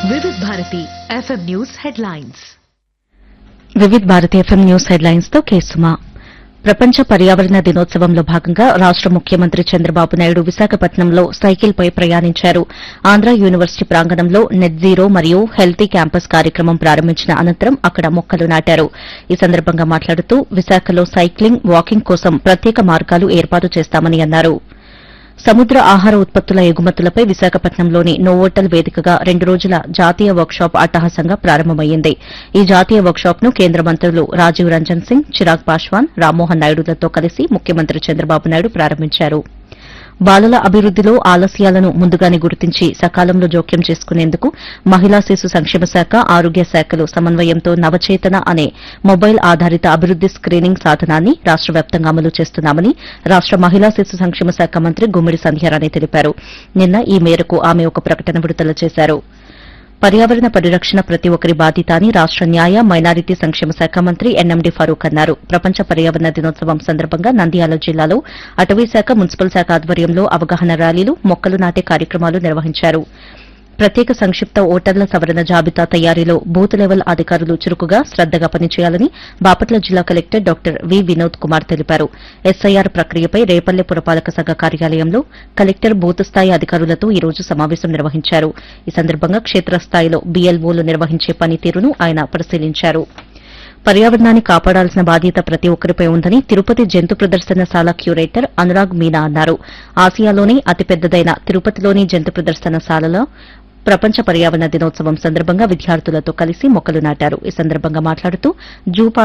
Vividh Bharati FM news headlines Vividh Bharati FM news headlines తో కేసుమా ప్రపంచ పర్యావరణ దినోత్సవంలో భాగంగా రాష్ట ముఖ్యమంత్రి చంద్రబాబు నాయుడు విశాఖపట్నంలో సైకిల్పై ప్రయాణించారు ఆంధ్ర యూనివర్సిటీ ప్రాంగణంలో నెట్ జీరో మరియు హెల్తీ క్యాంపస్ కార్యక్రమం ప్రారంభించిన అనంతరం అక్కడ మొక్కలు నాటారు ఈ సందర్భంగా మాట్లాడుతూ విశాఖలో సైక్లింగ్ వాకింగ్ కోసం ప్రత్యేక మార్గాలు ఏర్పాటు చేస్తామని అన్నారు సముద్ర ఆహార ఉత్పత్తుల ఎగుమతులపై విశాఖపట్నంలోని నోవోటల్ వేదికగా రెండు రోజుల జాతీయ వర్క్షాప్ అట్టహాసంగా ప్రారంభమైంది ఈ జాతీయ వర్క్షాప్ ను కేంద్ర మంత్రులు రాజీవ్ రంజన్ సింగ్ చిరాగ్ పాశ్వాన్ రామ్మోహన్ నాయుడులతో కలిసి ముఖ్యమంత్రి చంద్రబాబు నాయుడు ప్రారంభించారు బాలల అభివృద్దిలో ఆలస్యాలను ముందుగానే గుర్తించి సకాలంలో జోక్యం చేసుకునేందుకు మహిళా శిశు సంక్షేమ శాఖ ఆరోగ్య శాఖలు సమన్వయంతో నవచేతన అనే మొబైల్ ఆధారిత అభివృద్ది స్క్రీనింగ్ సాధనాన్ని రాష్ట వ్యాప్తంగా అమలు చేస్తున్నామని రాష్ట మహిళా శిశు సంక్షేమ శాఖ మంత్రి గుమ్మిడి సంధ్యారాణి తెలిపారు నిన్న ఈ మేరకు ఆమె ఒక ప్రకటన విడుదల చేశారు పర్యావరణ పరిరక్షణ ప్రతి ఒక్కరి బాధ్యత అని రాష్ట న్యాయ మైనారిటీ సంక్షేమ శాఖ మంత్రి ఎన్ఎండి ఫరూక్ అన్నారు ప్రపంచ పర్యావరణ దినోత్సవం సందర్భంగా నంద్యాల జిల్లాలో అటవీ శాఖ మున్సిపల్ శాఖ ఆధ్వర్యంలో అవగాహన ర్యాలీలు మొక్కలు నాటే కార్యక్రమాలు నిర్వహించారు ప్రత్యేక సంక్షిప్త ఓటర్ల సవరణ జాబితా తయారీలో బూత్ లెవెల్ అధికారులు చురుకుగా శ్రద్దగా పనిచేయాలని బాపట్ల జిల్లా collector doctor V Vinod Kumar తెలిపారు ఎస్ఐఆర్ ప్రక్రియపై రేపల్లె పురపాలక సంఘ కార్యాలయంలో కలెక్టర్ బూత్ స్థాయి అధికారులతో ఈ రోజు సమావేశం నిర్వహించారు ఈ సందర్భంగా క్షేత్రస్థాయిలో బీఎల్ఓలు నిర్వహించే పనితీరును ఆయన పరిశీలించారు పర్యావరణాన్ని కాపాడాల్సిన బాధ్యత ప్రతి ఒక్కరిపై ఉందని తిరుపతి జంతు ప్రదర్శనశాల క్యూరేటర్ అనురాగ్ మీనా అన్నారు ఆసియాలోనే అతిపెద్దదైన తిరుపతిలోని జంతు ప్రదర్శనశాలలో ప్రపంచ పర్యావరణ దినోత్సవం సందర్భంగా విద్యార్థులతో కలిసి మొక్కలు నాటారు ఈ సందర్భంగా మాట్లాడుతూ జూ